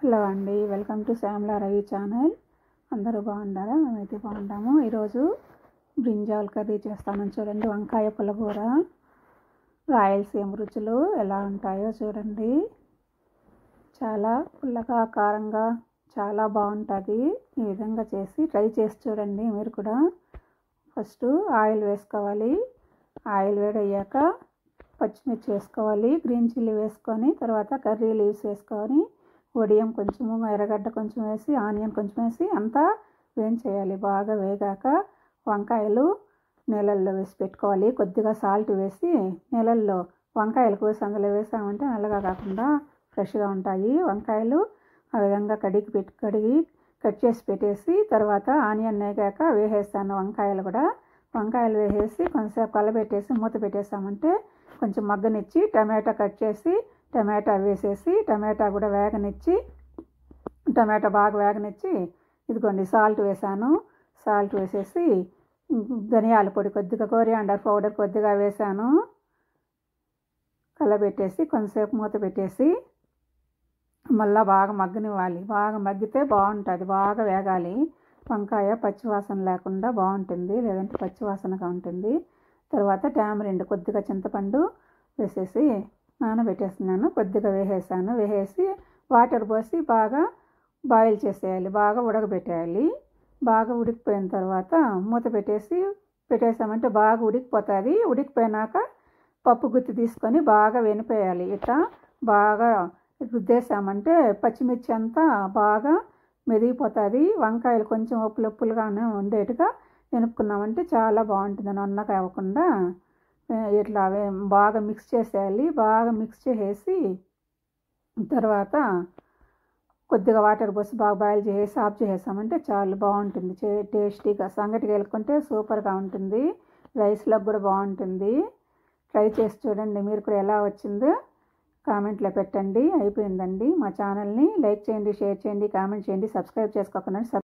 hello అండి welcome to Shyamala Ravi channel అందరూ బాగున్నారా మేమైతే బాగుంటాము ఈరోజు బ్రింజాల్ కర్రీ చేస్తాను చూడండి వంకాయ పులగూర రాయలసీమ రుచులు ఎలా ఉంటాయో చూడండి చాలా పుల్లగా కారంగా చాలా బాగుంటుంది ఈ విధంగా చేసి ట్రై చేసి చూడండి మీరు కూడా ఫస్ట్ ఆయిల్ వేసుకోవాలి ఆయిల్ వేడయ్యాక పచ్చిమిర్చి వేసుకోవాలి గ్రీన్ చిల్లీ వేసుకొని తర్వాత కర్రీ లీవ్స్ వేసుకొని వడియం కొంచెము ఎర్రగడ్డ కొంచెం వేసి ఆనియన్ కొంచెం వేసి అంతా వేయించేయాలి బాగా వేగాక వంకాయలు నీళ్ళల్లో వేసి పెట్టుకోవాలి కొద్దిగా సాల్ట్ వేసి నీళ్ళల్లో వంకాయలు కోసి అందులో వేసామంటే నల్లగా కాకుండా ఫ్రెష్గా ఉంటాయి వంకాయలు ఆ విధంగా కడిగి పెట్టి కడిగి కట్ చేసి పెట్టేసి తర్వాత ఆనియన్ వేగాక వేసేస్తాను వంకాయలు కూడా వంకాయలు వేసేసి కొంచెంసేపు కలబెట్టేసి మూత పెట్టేసామంటే కొంచెం మగ్గనిచ్చి టమాటా కట్ చేసి టమాటా వేసేసి టమాటా కూడా వేగనిచ్చి టమాటా బాగా వేగనిచ్చి ఇదిగోండి సాల్ట్ వేసాను సాల్ట్ వేసేసి ధనియాల పొడి కొద్దిగా కోరియాండర్ పౌడర్ కొద్దిగా వేసాను కలబెట్టేసి కొంతసేపు మూత పెట్టేసి మళ్ళీ బాగా మగ్గనివ్వాలి బాగా మగ్గితే బాగుంటుంది బాగా వేగాలి వంకాయ పచ్చివాసన లేకుండా బాగుంటుంది లేదంటే పచ్చివాసనగా ఉంటుంది తర్వాత టామరిండ్ కొద్దిగా చింతపండు వేసేసి నానబెట్టేస్తున్నాను కొద్దిగా వేసేసాను వేసేసి వాటర్ పోసి బాగా బాయిల్ చేసేయాలి బాగా ఉడకబెట్టేయాలి బాగా ఉడికిపోయిన తర్వాత మూత పెట్టేసి పెట్టేసామంటే బాగా ఉడికిపోతుంది ఉడికిపోయినాక పప్పు గుత్తి తీసుకొని బాగా వెనిపోయాలి ఇట్లా బాగా రుద్దేసామంటే పచ్చిమిర్చి అంతా బాగా మెదిగిపోతుంది వంకాయలు కొంచెం ఉప్పులు ఉప్పులుగానే ఉండేట్టుగా వెనుపుకున్నామంటే చాలా బాగుంటుంది నొన్నగా అవ్వకుండా ఇట్లా బాగా మిక్స్ చేసేయాలి బాగా మిక్స్ చేసేసి తర్వాత కొద్దిగా వాటర్ పోసి బాగా బాయిల్ చేసి ఆఫ్ చేసేసామంటే చాలా బాగుంటుంది టేస్టీగా సంగటికి వెళ్ళుకుంటే సూపర్గా ఉంటుంది రైస్లోకి కూడా బాగుంటుంది ట్రై చేసి చూడండి మీరు కూడా ఎలా వచ్చిందో కామెంట్లో పెట్టండి అయిపోయిందండి మా ఛానల్ని లైక్ చేయండి షేర్ చేయండి కామెంట్ చేయండి సబ్స్క్రైబ్ చేసుకోకుండా